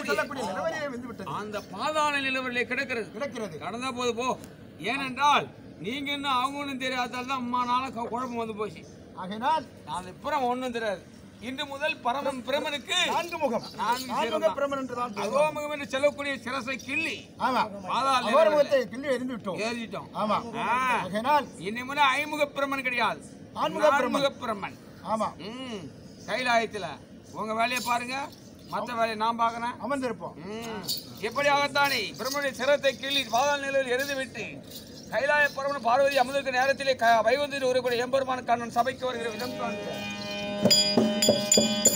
சொல்லக்கூடிய நிலவரியை வந்து விட்டது அந்த பாதாள நிலவரிலே கிடக்கிறது கிடக்கிறது கடந்தா போது போ ஏனென்றால் நீங்க இன்னும் அவங்க ஒன்றும் தெரியாதால் தான் அம்மா நாளும் கு- குழப்பம் வந்து போச்சு ஆகையினால் நான் புறம் ஒன்றும் தெரியாது இன்று முதல் பரமன் பிரமனுக்கு நான்கு முகம் நான்கு நான்கு சிரம் தான். பிரமன் என்றுதான் சொல்லுவோம். அகோமுகம் என்று சொல்லக்கூடிய சிரசை கிள்ளி ஆமா பாதாள அவர் நிலவரிலே முகத்தை கிள்ளி எரிந்து விட்டோம் ஏறிட்டோம் ஆமா ஆ. ஆகையினால் இனி முறை ஐமுக பிரமன் கிடையாது நான்முக பிரமன். நான்முக பிரமன் ஆமா ம் கைலாயத்துல உங்க வேலையை பாருங்க மத்த வேலையை நான் பார்க்கறேன் அமர்ந்திருப்போம் ம். எப்படியாகத்தானே பிரம்மனுடைய சிரத்தை கிள்ளி பாதாள நிலையில் எரிந்து விட்டு கைலாய பரமன் பார்வதி அமுதற்கு நேரத்திலே க- வைகுந்தத்தில் ஒரு கூட எம்பெருமான கண்ணன் சபைக்கு வருகிற விதம் காண்க